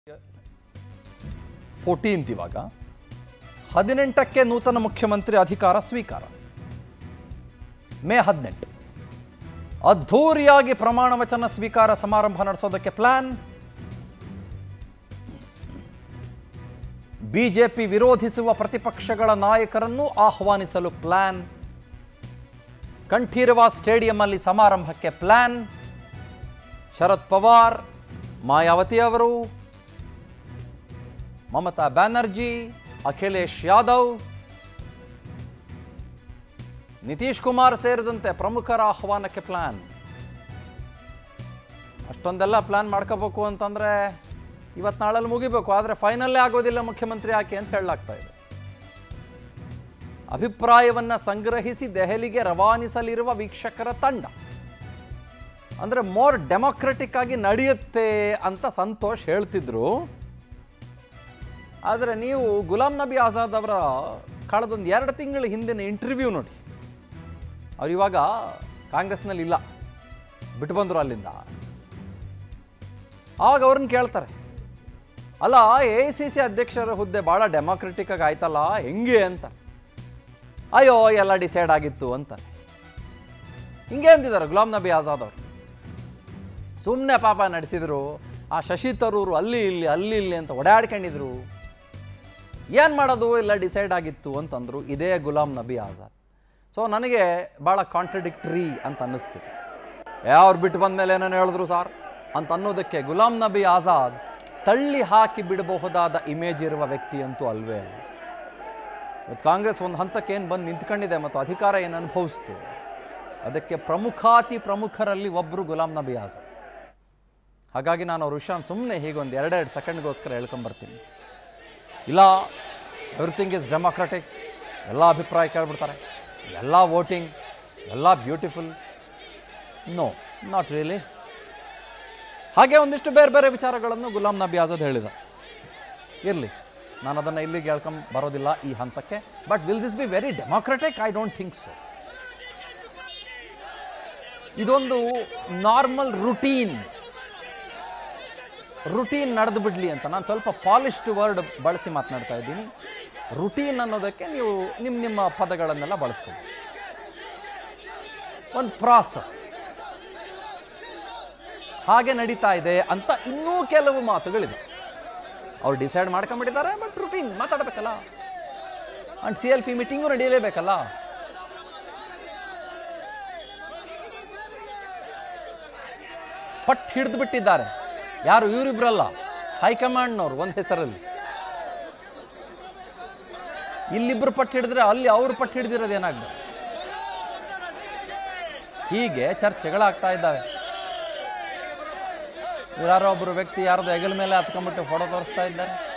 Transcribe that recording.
fourteenth ಇವಾಗ ಹದಿನೆಂಟಕ್ಕೆ ನೂತನ ಮುಖ್ಯಮಂತ್ರಿ ಅಧಿಕಾರ ಸ್ವೀಕಾರ ಮೇ ಹದಿನೆಂಟು ಅದ್ಧೂರಿಯಾಗಿ ಪ್ರಮಾಣ ವಚನ ಸ್ವೀಕಾರ ಸಮಾರಂಭ ನಡೆಸೋದಕ್ಕೆ ಪ್ಲಾನ್ ಬಿಜೆಪಿ ವಿರೋಧಿಸುವ ಪ್ರತಿಪಕ್ಷಗಳ ನಾಯಕರನ್ನು ಆಹ್ವಾನಿಸಲು ಪ್ಲಾನ್ ಕಂಠೀರವ ಸ್ಟೇಡಿಯಂನಲ್ಲಿ ಸಮಾರಂಭಕ್ಕೆ ಪ್ಲಾನ್ ಶರದ್ ಪವಾರ್ ಮಾಯಾವತಿ ಅವರು ಮಮತಾ ಬ್ಯಾನರ್ಜಿ ಅಖಿಲೇಶ್ ಯಾದವ್ ನಿತೀಶ್ ಕುಮಾರ್ ಸೇರಿದಂತೆ ಪ್ರಮುಖರ ಆಹ್ವಾನಕ್ಕೆ ಪ್ಲಾನ್ ಅಷ್ಟೊಂದೆಲ್ಲ ಪ್ಲಾನ್ ಮಾಡ್ಕೋಬೇಕು ಅಂತಂದ್ರೆ ಇವತ್ತು ನಾಳಲ್ಲಿ ಮುಗಿಬೇಕು ಆದರೆ ಫೈನಲ್ಲೇ ಆಗೋದಿಲ್ಲ ಮುಖ್ಯಮಂತ್ರಿ ಆಕೆ ಅಂತ ಹೇಳಲಾಗ್ತಾ ಇದೆ ಅಭಿಪ್ರಾಯವನ್ನ ಸಂಗ್ರಹಿಸಿ ದೆಹಲಿಗೆ ರವಾನಿಸಲಿರುವ ವೀಕ್ಷಕರ ತಂಡ ಅಂದ್ರೆ ಮೋರ್ ಡೆಮೊಕ್ರೆಟಿಕ್ ಆಗಿ ನಡೆಯುತ್ತೆ ಅಂತ ಸಂತೋಷ್ ಹೇಳ್ತಿದ್ರು ಆದರೆ ನೀವು ಗುಲಾಂ ನಬಿ ಆಜಾದ್ ಅವರ ಕಳೆದೊಂದು ಎರಡು ತಿಂಗಳ ಹಿಂದಿನ ಇಂಟರ್ವ್ಯೂ ನೋಡಿ ಅವ್ರು ಇವಾಗ ಕಾಂಗ್ರೆಸ್ನಲ್ಲಿ ಇಲ್ಲ ಬಿಟ್ಟು ಬಂದರು ಅಲ್ಲಿಂದ ಆವಾಗ ಅವ್ರನ್ನ ಕೇಳ್ತಾರೆ ಅಲ್ಲ ಎ ಐ ಸಿ ಸಿ ಅಧ್ಯಕ್ಷರ ಹುದ್ದೆ ಭಾಳ ಡೆಮೋಕ್ರೆಟಿಕ್ ಆಗಿ ಆಯ್ತಲ್ಲ ಹೆಂಗೆ ಅಂತ ಅಯ್ಯೋ ಎಲ್ಲ ಡಿಸೈಡ್ ಆಗಿತ್ತು ಅಂತಾರೆ ಹಿಂಗೆ ಅಂತಿದ್ದಾರೆ ಗುಲಾಂ ನಬಿ ಆಜಾದ್ ಅವರು ಸುಮ್ಮನೆ ಪಾಪ ನಡೆಸಿದ್ರು ಆ ಶಶಿ ತರೂರು ಅಲ್ಲಿ ಇಲ್ಲಿ ಅಲ್ಲಿ ಇಲ್ಲಿ ಅಂತ ಓಡಾಡ್ಕೊಂಡಿದ್ರು ಏನು ಮಾಡೋದು ಎಲ್ಲ ಡಿಸೈಡ್ ಆಗಿತ್ತು ಅಂತಂದರು ಇದೇ ಗುಲಾಂ ನಬಿ ಆಜಾದ್ ಸೊ ನನಗೆ ಭಾಳ ಕಾಂಟ್ರಡಿಕ್ಟರಿ ಅಂತ ಅನ್ನಿಸ್ತಿದೆ ಯಾವ್ರು ಬಿಟ್ಟು ಬಂದ ಮೇಲೆ ಏನೇನು ಹೇಳಿದ್ರು ಸಾರ್ ಅಂತ ಅನ್ನೋದಕ್ಕೆ ಗುಲಾಂ ನಬಿ ಆಜಾದ್ ತಳ್ಳಿ ಹಾಕಿ ಬಿಡಬಹುದಾದ ಇಮೇಜ್ ಇರುವ ವ್ಯಕ್ತಿ ಅಂತೂ ಅಲ್ವೇ ಅಲ್ಲ ಇವತ್ತು ಕಾಂಗ್ರೆಸ್ ಒಂದು ಹಂತಕ್ಕೆ ಏನು ಬಂದು ನಿಂತ್ಕೊಂಡಿದೆ ಮತ್ತು ಅಧಿಕಾರ ಏನು ಅನುಭವಿಸ್ತು ಅದಕ್ಕೆ ಪ್ರಮುಖಾತಿ ಪ್ರಮುಖರಲ್ಲಿ ಒಬ್ಬರು ಗುಲಾಂ ನಬಿ ಆಜಾದ್ ಹಾಗಾಗಿ ನಾನು ಅವ್ರ ವಿಷಯ ಸುಮ್ಮನೆ ಹೀಗೊಂದು ಎರಡೆರಡು ಸೆಕೆಂಡ್ಗೋಸ್ಕರ ಹೇಳ್ಕೊಂಬರ್ತೀನಿ ಇಲ್ಲ ಎವ್ರಿಥಿಂಗ್ ಇಸ್ ಡೆಮೋಕ್ರೆಟಿಕ್ ಎಲ್ಲ ಅಭಿಪ್ರಾಯ ಕೇಳ್ಬಿಡ್ತಾರೆ ಎಲ್ಲ ವೋಟಿಂಗ್ ಎಲ್ಲ ಬ್ಯೂಟಿಫುಲ್ ನೋ ನಾಟ್ ರಿಯಲಿ ಹಾಗೆ ಒಂದಿಷ್ಟು ಬೇರೆ ಬೇರೆ ವಿಚಾರಗಳನ್ನು ಗುಲಾಂ ನಬಿ ಆಜಾದ್ ಹೇಳಿದ ಇರಲಿ ನಾನು ಅದನ್ನು ಇಲ್ಲಿಗೆ ಹೇಳ್ಕೊಂಡ್ ಬರೋದಿಲ್ಲ ಈ ಹಂತಕ್ಕೆ but will this be very democratic I don't think so ಇದೊಂದು ನಾರ್ಮಲ್ ರುಟೀನ್ ರುಟೀನ್ ನಡೆದು ಬಿಡಲಿ ಅಂತ ನಾನು ಸ್ವಲ್ಪ ಪಾಲಿಶ್ಡ್ ವರ್ಡ್ ಬಳಸಿ ಮಾತನಾಡ್ತಾ ಇದ್ದೀನಿ ರುಟೀನ್ ಅನ್ನೋದಕ್ಕೆ ನೀವು ನಿಮ್ಮ ನಿಮ್ಮ ಪದಗಳನ್ನೆಲ್ಲ ಬಳಸ್ಕೊಂಡು ಒಂದು ಪ್ರಾಸೆಸ್ ಹಾಗೆ ನಡೀತಾ ಇದೆ ಅಂತ ಇನ್ನೂ ಕೆಲವು ಮಾತುಗಳಿವೆ ಅವ್ರು ಡಿಸೈಡ್ ಮಾಡ್ಕೊಂಡ್ಬಿಟ್ಟಿದ್ದಾರೆ ಬಟ್ ರುಟೀನ್ ಮಾತಾಡಬೇಕಲ್ಲ and C L P meeting ನಡೆಯಲೇಬೇಕಲ್ಲ ಪಟ್ ಹಿಡಿದು ಬಿಟ್ಟಿದ್ದಾರೆ ಯಾರು ಇವರಿಬ್ರಲ್ಲ ಹೈಕಮಾಂಡ್ನವ್ರು ಒಂದು ಹೆಸರಲ್ಲಿ ಇಲ್ಲಿಬ್ರು ಪಟ್ಟು ಹಿಡಿದ್ರೆ ಅಲ್ಲಿ ಅವ್ರು ಪಟ್ಟು ಹಿಡಿದಿರೋದು ಏನಾಗ್ಬೇಕು ಹೀಗೆ ಚರ್ಚೆಗಳಾಗ್ತಾ ಇದ್ದಾವೆ ಯಾರೋ ಒಬ್ಬರು ವ್ಯಕ್ತಿ ಯಾರ್ದು ಹೆಗಲ ಮೇಲೆ ಹತ್ಕೊಂಡ್ಬಿಟ್ಟು ಫೋಟೋ ತೋರಿಸ್ತಾ ಇದ್ದಾರೆ